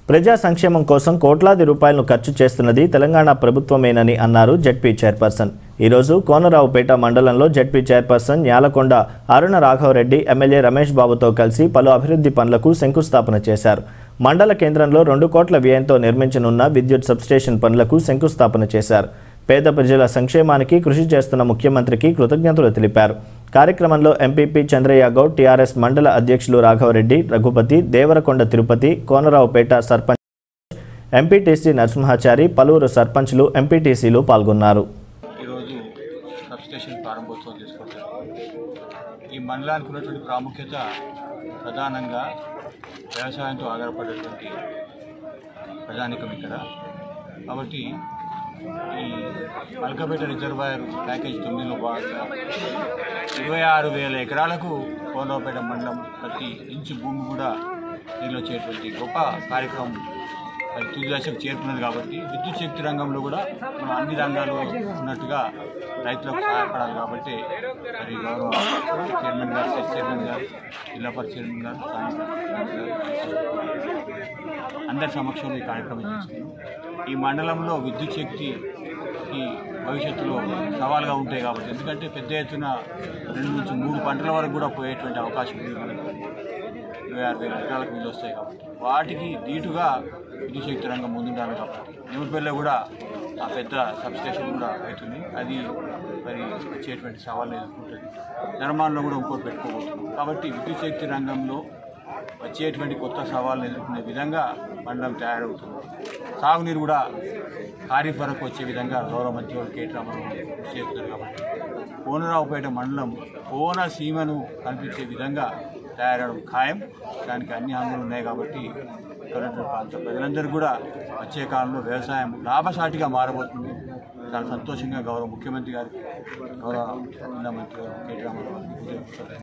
ప్రజా సంక్షేమం కోసం కోట్లాది రూపాయలను ఖర్చు చేస్తున్నది తెలంగాణ ప్రభుత్వమేనని అన్నారు జడ్పీ చైర్పర్సన్ ఈరోజు కోనరావుపేట మండలంలో ZP chairperson Nyalakonda Aruna Raghavareddy MLA Ramesh బాబుతో కలిసి పలు అభివృద్ధి పనులకు శంకుస్థాపన చేశారు మండల కేంద్రంలో రెండు కోట్ల వ్యయంతో నిర్మించనున్న విద్యుత్ సబ్స్టేషన్ పనులకు శంకుస్థాపన చేశారు పేద ప్రజల సంక్షేమానికి కృషి చేస్తున్న ముఖ్యమంత్రికి కృతజ్ఞతలు తెలిపారు కార్యక్రమంలో ఎంపీపీ చంద్రయ్య గౌడ్ టీఆర్ఎస్ మండల అధ్యక్షులు రాఘవరెడ్డి రఘుపతి దేవరకొండ తిరుపతి కోనరావుపేట సర్పంచ్ ఎంపీటీసీ నరసింహాచారి పలువురు సర్పంచ్లు ఎంపీటీసీలు పాల్గొన్నారు ఈరోజు సబ్స్టేషన్ ప్రారంభోత్సవం చేసుకుంటారు ఈ మండలానికి ఉన్నటువంటి ప్రాముఖ్యత ప్రధానంగా వ్యవసాయంతో ఆధారపడేటువంటి ప్రజానికం ఇక్కడ కాబట్టి ఈ మల్కపేట రిజర్వాయర్ ప్యాకేజ్ తొమ్మిదిలో భాగంగా ఇరవై ఆరు వేల ఎకరాలకు కోనరావుపేట మండలం ప్రతి ఇంచు భూమి కూడా నీళ్ళు వచ్చేటువంటి గొప్ప కార్యక్రమం అది తుది దశకు చేరుకున్నది కాబట్టి విద్యుత్ శక్తి రంగంలో కూడా మనం అన్ని రంగాల్లో ఉన్నట్టుగా రైతులకు సహాయపడాలి కాబట్టి మరి గౌరవ చైర్మన్ గారు సెస్ చైర్మన్ గారు జిల్లా పరిషత్ చైర్మన్ గారు స్థానిక సర్పంచ్ గారు, అందరి సమక్షంలో ఈ కార్యక్రమం చేస్తున్నాం ఈ మండలంలో విద్యుత్ శక్తికి భవిష్యత్తులో సవాలుగా ఉంటాయి కాబట్టి ఎందుకంటే పెద్ద ఎత్తున రెండు నుంచి మూడు పంటల వరకు కూడా పోయేటువంటి అవకాశం ఉంది మనకు ఇరవై ఆరు వేల ఎకరాలకు నీళ్ళు వస్తాయి కాబట్టి వాటికి దీటుగా విద్యుత్ శక్తి రంగం ముందుండాలి కాబట్టి నిమ్మపల్లిలో కూడా ఆ పెద్ద సబ్స్టేషన్ కూడా అవుతుంది అది మరి వచ్చేటువంటి సవాళ్ళు ఎదుర్కొంటుంది ధర్మాల్లో కూడా ఇంకోటి పెట్టుకోబోతున్నాం కాబట్టి విద్యుత్ శక్తి రంగంలో వచ్చేటువంటి కొత్త సవాళ్ళను ఎదుర్కొనే విధంగా మండలం తయారవుతుంది సాగునీరు కూడా ఖరీఫ్ వరకు వచ్చే విధంగా గౌరవ మంత్రి వారు కేటీ రామారావు కృషి చేస్తున్నారు కాబట్టి కోనరావుపేట మండలం కోన సీమను కనిపించే విధంగా తయారవడం ఖాయం దానికి అన్ని హామీలు ఉన్నాయి కాబట్టి ఇక్కడ ఉన్నటువంటి ప్రాంత ప్రజలందరూ కూడా వచ్చే కాలంలో వ్యవసాయం లాభసాటిగా మారబోతుంది చాలా సంతోషంగా గౌరవ ముఖ్యమంత్రి గారికి గౌరవ జిల్లా మంత్రి గారు కేటీ రామారావు గారికి